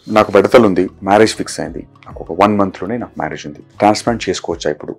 నాకు బెడతలు ఉంది marriage fix అయింది నాకు ఒక వన్ మంత్లోనే నాకు మ్యారేజ్ ఉంది ట్రాన్స్ప్లాంట్ చేసుకోవచ్చా ఇప్పుడు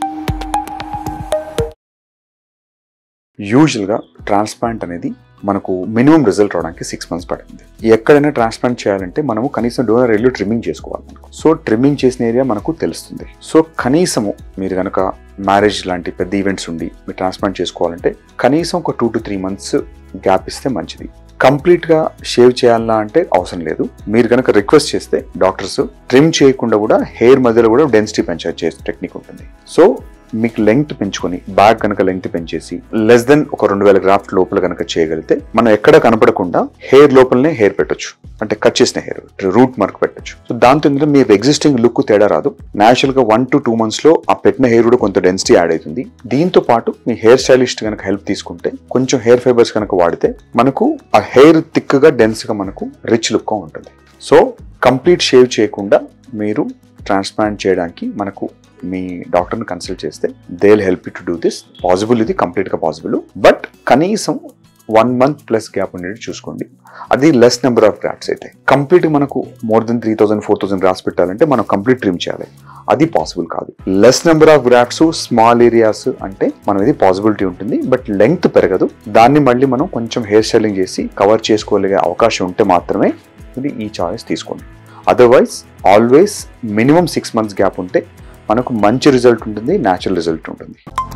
యూజువల్గా ట్రాన్స్ప్లాంట్ అనేది మనకు మినిమం రిజల్ట్ రావడానికి సిక్స్ మంత్స్ పడుతుంది ఎక్కడైనా ట్రాన్స్ప్లాంట్ చేయాలంటే మనము కనీసం డోనర్ ఎల్లు ట్రిమ్మింగ్ చేసుకోవాలి మనకు సో ట్రిమ్మింగ్ చేసిన ఏరియా మనకు తెలుస్తుంది సో కనీసము మీరు కనుక మ్యారేజ్ లాంటి పెద్ద ఈవెంట్స్ ఉండి మీరు ట్రాన్స్ప్లాంట్ చేసుకోవాలంటే కనీసం ఒక two to three months gap ఇస్తే మంచిది కంప్లీట్ గా షేవ్ చేయాలా అంటే అవసరం లేదు మీరు కనుక రిక్వెస్ట్ చేస్తే డాక్టర్స్ ట్రిమ్ చేయకుండా కూడా హెయిర్ మధ్యలో కూడా డెన్సిటీ పెంచే చేసే టెక్నిక్ ఉంటుంది సో మీకు లెంగ్త్ పెంచుకొని బ్యాగ్ కనుక లెంగ్త్ పెంచేసి లెస్ దెన్ ఒక రెండు వేల గ్రాఫ్ట్ లోపల కనుక చేయగలిగితే మనం ఎక్కడ కనపడకుండా హెయిర్ లోపలనే హెయిర్ పెట్టొచ్చు అంటే కట్ చేసిన హెయిర్ రూట్ మార్క్ పెట్టొచ్చు సో దాంతో ఏంటంటే మీరు ఎగ్జిస్టింగ్ లుక్ తేడా రాదు నేచురల్ గా వన్ టు టూ మంత్స్ లో ఆ పెట్టిన హెయిర్ కూడా కొంత డెన్సిటీ యాడ్ అవుతుంది దీంతో పాటు మీ హెయిర్ స్టైలిస్ట్ కనుక హెల్ప్ తీసుకుంటే కొంచెం హెయిర్ ఫైబర్స్ కనుక వాడితే మనకు ఆ హెయిర్ థిక్ గా డెన్స్ గా మనకు రిచ్ లుక్ గా ఉంటుంది సో కంప్లీట్ షేవ్ చేయకుండా మీరు ట్రాన్స్ప్లాంట్ చేయడానికి మనకు మీ డాక్టర్ని కన్సల్ట్ చేస్తే they will help you to do this possible ఇది కంప్లీట్గా పాసిబుల్ బట్ కనీసం వన్ మంత్ ప్లస్ గ్యాప్ ఉండేది చూసుకోండి అది లెస్ నెంబర్ ఆఫ్ గ్రాఫ్ట్స్ అయితే కంప్లీట్ మనకు more than three thousand four thousand grafts పెట్టాలంటే మనం కంప్లీట్ ట్రిమ్ చేయాలి అది పాసిబుల్ కాదు less number of grafts small areas అంటే మనం ఇది పాసిబిలిటీ ఉంటుంది బట్ లెంగ్త్ పెరగదు దాన్ని మళ్ళీ మనం కొంచెం హెయిర్ స్టైలింగ్ చేసి కవర్ చేసుకోగలిగే అవకాశం ఉంటే మాత్రమే ఇది ఈ చాయిస్ తీసుకోండి otherwise always minimum six months gap ఉంటే మనకు మంచి రిజల్ట్ ఉంటుంది న్యాచురల్ రిజల్ట్ ఉంటుంది